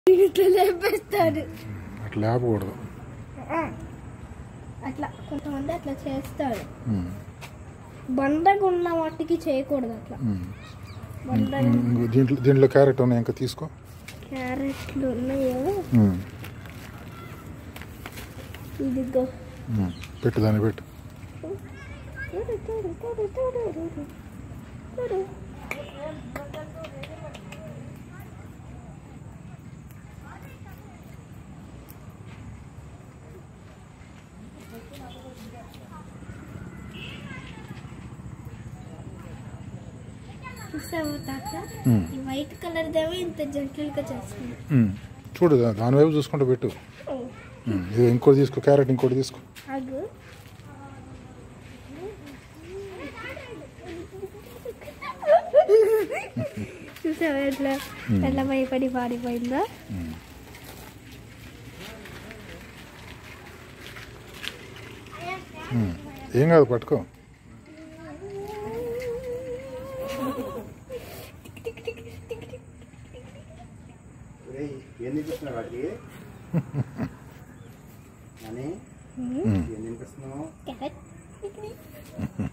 ఇట్లా లేపేస్తాడు అట్లా లేపకూడదు అట్లా కొంతమంది అట్లా చేస్తాడు ఉమ్, బండగా ఉన్న వాటికి చేయకూడదు అట్లా ఉమ్. బండగా ఇంకో దీంట్లో దీంట్లో క్యారెట్ ఉన్నాయి ఇంకా తీసుకో క్యారెట్లు ఉన్నాయో ఉమ్, ఇదిగో ఉమ్. పెట్టు దాన్ని పెట్టు తుడు, తుడు, తుడు, తుడు, తుడు, తుడు. చూసావా తాత ఉమ్, ఈ వైట్ కలర్ దేమో ఇంత జంటలుగా చేస్తుంది ఉమ్. చూడు దా- దాని వైపు చూసుకుంటూ పెట్టు ఉమ్, ఇది ఇంకోటి తీసుకో క్యారెట్ ఇంకోటి తీసుకో ఆగు చూసావా ఎట్లా ఎట్లా భయపడి పారిపోయిందో ఉమ్. ఏం కాదు పట్టుకో ఒరేయ్, ఏం తినిపిస్తున్నావు వాటికి అని ఉమ్. ఏం తినిపిస్తున్నావు క్యారెట్